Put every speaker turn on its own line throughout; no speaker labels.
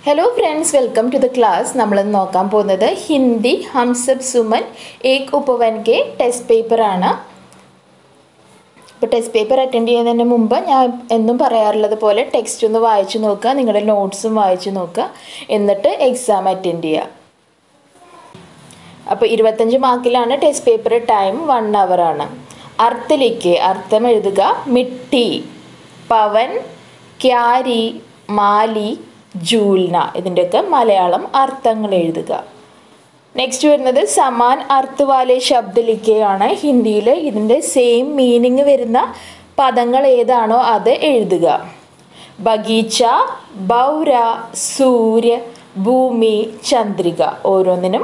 hello friends welcome to the class നമ്മൾ നോക്കാൻ പോകുന്നത് ഹിന്ദി ഹംസബ് സുമൻ ഏക് ഉപവൻ കെ ടെസ്റ്റ് പേപ്പറാണ് ഇപ്പോൾ ടെസ്റ്റ് പേപ്പർ അറ്റൻഡ് ചെയ്യുന്നതിന് മുമ്പ് ഞാൻ എന്നും പറയാറുള്ളത് പോലെ ടെക്സ്റ്റ് ഒന്ന് വായിച്ചു നോക്കുക നിങ്ങളുടെ നോട്ട്സും വായിച്ചു നോക്കുക എന്നിട്ട് എക്സാം അറ്റൻഡ് ചെയ്യുക അപ്പോൾ ഇരുപത്തഞ്ച് മാർക്കിലാണ് ടെസ്റ്റ് പേപ്പർ ടൈം വൺ ആണ് അർത്ഥലിക്ക് അർത്ഥം എഴുതുക മിട്ടി പവൻ ക്യാരി മാലി ജൂൽന ഇതിൻ്റെയൊക്കെ മലയാളം അർത്ഥങ്ങൾ എഴുതുക നെക്സ്റ്റ് വരുന്നത് സമാൻ അർത്ഥ വാലെ ശബ്ദലിക്കയാണ് ഹിന്ദിയിൽ ഇതിൻ്റെ സെയിം മീനിങ് വരുന്ന പദങ്ങൾ ഏതാണോ അത് എഴുതുക ബഗീച്ച ബൗര സൂര്യ ഭൂമി ചന്ദ്രിക ഓരോന്നിനും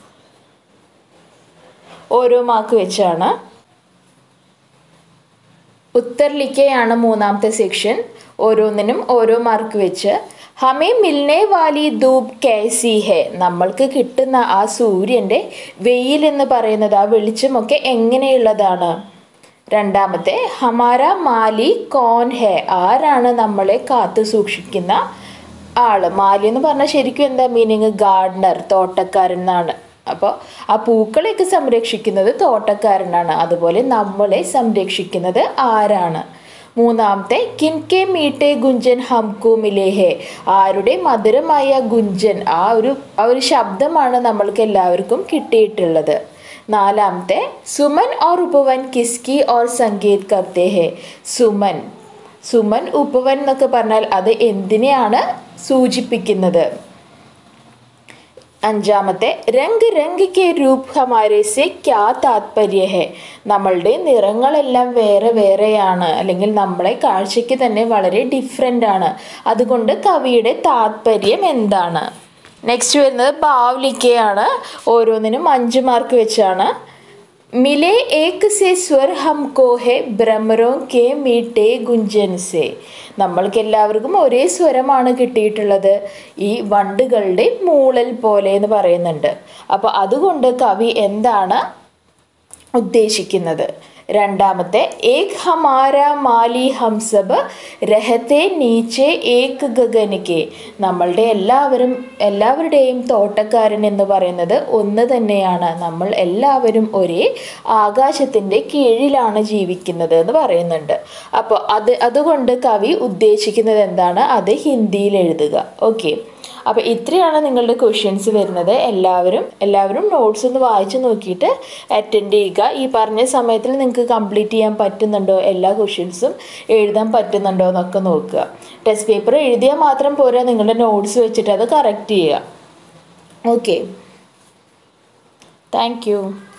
ഓരോ മാർക്ക് വെച്ചാണ് ഉത്തർലിക്കയാണ് മൂന്നാമത്തെ സെക്ഷൻ ഓരോന്നിനും ഓരോ മാർക്ക് വെച്ച് ഹമേ മിൽനെ വാലി ധൂപ് കേസി ഹെ നമ്മൾക്ക് കിട്ടുന്ന ആ സൂര്യൻ്റെ വെയിൽ എന്ന് പറയുന്നത് ആ വെളിച്ചമൊക്കെ എങ്ങനെയുള്ളതാണ് രണ്ടാമത്തെ ഹമാര മാലി കോൻ ഹെ ആരാണ് നമ്മളെ കാത്തു സൂക്ഷിക്കുന്ന ആള് മാലി എന്ന് പറഞ്ഞാൽ ശരിക്കും എന്താ മീനിങ് ഗാർഡനർ തോട്ടക്കാരൻ എന്നാണ് അപ്പോൾ ആ പൂക്കളെയൊക്കെ സംരക്ഷിക്കുന്നത് തോട്ടക്കാരനാണ് അതുപോലെ നമ്മളെ സംരക്ഷിക്കുന്നത് ആരാണ് മൂന്നാമത്തെ കിൻകെ മീട്ടെ ഗുഞ്ചൻ ഹംകു മിലേഹെ ആരുടെ മധുരമായ ഗുഞ്ചൻ ആ ഒരു ആ ഒരു ശബ്ദമാണ് നമ്മൾക്ക് എല്ലാവർക്കും കിട്ടിയിട്ടുള്ളത് നാലാമത്തെ സുമൻ ഓർ ഉപവൻ കിസ്കി ഓർ സംഗീത് കർത്തേ ഹെ സുമൻ സുമൻ ഉപവൻ എന്നൊക്കെ പറഞ്ഞാൽ അത് എന്തിനെയാണ് സൂചിപ്പിക്കുന്നത് അഞ്ചാമത്തെ രംഗ് രംഗ് കെ രൂപ് ഹമാരെ സെ ക്യാ താത്പര്യ ഹെ നമ്മളുടെ നിറങ്ങളെല്ലാം വേറെ വേറെയാണ് അല്ലെങ്കിൽ നമ്മളെ കാഴ്ചയ്ക്ക് തന്നെ വളരെ ഡിഫറെൻ്റ് ആണ് അതുകൊണ്ട് കവിയുടെ താത്പര്യം എന്താണ് നെക്സ്റ്റ് വരുന്നത് ബാവ്ലിക്കയാണ് ഓരോന്നിനും അഞ്ച് മാർക്ക് വെച്ചാണ് മിലെ ഏക് സെ സ്വർ ഹംകോ ഹെ ഭ്രമരോ കെ മീട്ടെ ഗുഞ്ചൻ സെ നമ്മൾക്ക് എല്ലാവർക്കും ഒരേ സ്വരമാണ് കിട്ടിയിട്ടുള്ളത് ഈ വണ്ടുകളുടെ മൂളൽ പോലെ എന്ന് പറയുന്നുണ്ട് അപ്പോൾ അതുകൊണ്ട് കവി എന്താണ് ഉദ്ദേശിക്കുന്നത് രണ്ടാമത്തെ ഏക് ഹമാര മാലി ഹംസബ് രഹത്തെ നീച്ചെ ഏക് ഗഗനിക്കെ നമ്മളുടെ എല്ലാവരും എല്ലാവരുടെയും തോട്ടക്കാരൻ എന്ന് പറയുന്നത് ഒന്ന് തന്നെയാണ് നമ്മൾ എല്ലാവരും ഒരേ ആകാശത്തിൻ്റെ കീഴിലാണ് ജീവിക്കുന്നത് എന്ന് പറയുന്നുണ്ട് അപ്പോൾ അത് അതുകൊണ്ട് കവി ഉദ്ദേശിക്കുന്നത് എന്താണ് അത് ഹിന്ദിയിൽ എഴുതുക ഓക്കെ അപ്പോൾ ഇത്രയാണ് നിങ്ങളുടെ ക്വസ്റ്റ്യൻസ് വരുന്നത് എല്ലാവരും എല്ലാവരും നോട്ട്സ് ഒന്ന് വായിച്ചു നോക്കിയിട്ട് അറ്റൻഡ് ചെയ്യുക ഈ പറഞ്ഞ സമയത്തിൽ നിങ്ങൾക്ക് കംപ്ലീറ്റ് ചെയ്യാൻ പറ്റുന്നുണ്ടോ എല്ലാ ക്വസ്റ്റ്യൻസും എഴുതാൻ പറ്റുന്നുണ്ടോ എന്നൊക്കെ നോക്കുക ടെസ്റ്റ് പേപ്പർ എഴുതിയാൽ മാത്രം പോരാ നിങ്ങളുടെ നോട്ട്സ് വെച്ചിട്ട് അത് കറക്റ്റ് ചെയ്യുക ഓക്കെ താങ്ക്